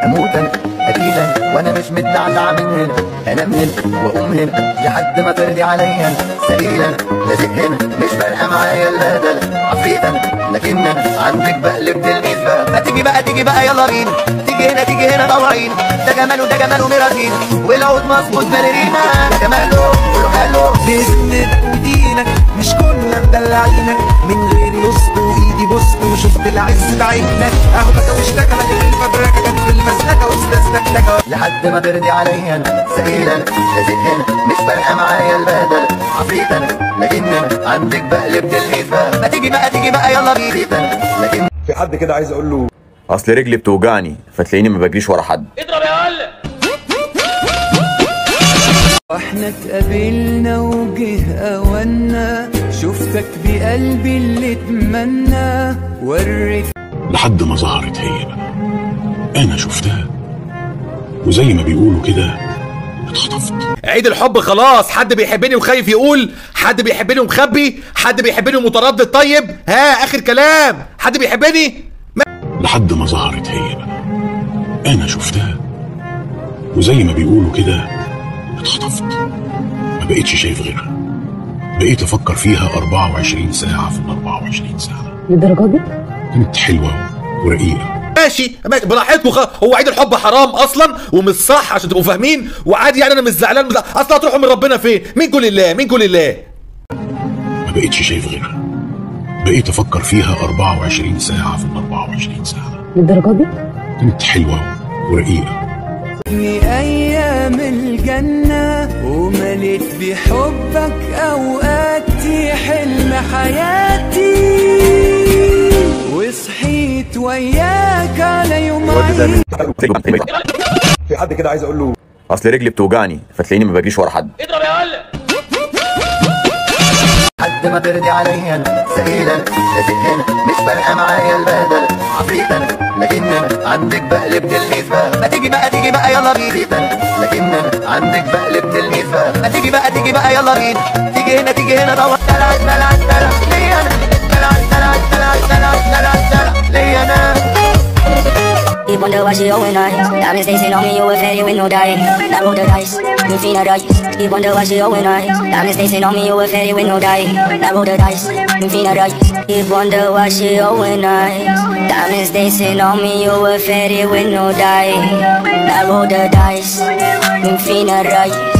اموت انا اكيد انا وانا مش متدعدع من هنا انا من هنا واقوم هنا لحد ما ترضي عليا انا سبيل انا لازق هنا مش فارقه معايا البهدله عفريت انا لكن انا عندك بقلب تلميذ بقى ما تيجي بقى تيجي بقى يلا بينا تيجي هنا تيجي هنا طوعينا ده جماله ده جماله مراتينا والعود مظبوط بالرينا ده جماله قولوا حلو باسمك ودينك مش كنا مدلعينك من غير يسط وايدي بص وشفت العز بعينك اهو بكى واشتكى لكن الفبركه جت في المسلكه واستسلكتك لحد ما ترضي عليا انا سبيل انا لازق هنا مش فارقه معايا البهدله عفريت انا لكن انا عندك بقلب تلميذ بقى ما تيجي بقى تيجي بقى يلا بينا انا لكن في حد كده عايز اقول له اصل رجلي بتوجعني فتلاقيني ما بجريش ورا حد احنا اتقابلنا وجه اونا شفتك بقلبي اللي اتمنى وريت لحد ما ظهرت هي بقى انا شفتها وزي ما بيقولوا كده اتخطفت عيد الحب خلاص حد بيحبني وخايف يقول حد بيحبني ومخبي حد بيحبني ومتردد طيب ها اخر كلام حد بيحبني لحد ما ظهرت هي بقى انا شفتها وزي ما بيقولوا كده اتخطفت ما بقتش شايف غيرها بقيت افكر فيها 24 ساعة في ال 24 ساعة للدرجة دي؟ كانت حلوة ورقيقة ماشي ماشي براحتكم خ... هو عيد الحب حرام اصلا ومش صح عشان تبقوا فاهمين وعادي يعني انا مش زعلان مش... اصلا هتروحوا من ربنا فين منكم لله منكم لله ما بقتش شايف غيرها بقيت افكر فيها 24 ساعة في ال 24 ساعة للدرجة دي؟ كانت حلوة ورقيقة ايام الجنة ومليت بحبك اوقاتي حلم حياتي وصحيت وياك على يوم عيد في حد كده عايز اقول له اصل رجلي بتوجعني فتلاقيني ما بجريش ورا حد لحد ما ترضي عليا انا سبيل انا لازق هنا مش فارقه معايا البهدله عفريت انا لكن انا عندك بقلب تلميذ بقى ما تيجي بقى تيجي بقى يلا بينا انا لكن انا عندك بقلب تلميذ بقى ما تيجي بقى تيجي بقى يلا بينا تيجي هنا تيجي هنا طوع دلع دلع دلع ليا انا دلع دلع دلع دلع دلع دلع ليا انا You wonder why she always nice Diamonds they say on me, you a fatty with no dye Now roll the dice, you finna dice You wonder why she always nice Diamonds they say on me, you a fatty with no dye Now roll the dice, you finna dice You wonder why she always nice Diamonds they say on me, you a fatty with no dye Now roll the dice, you finna dice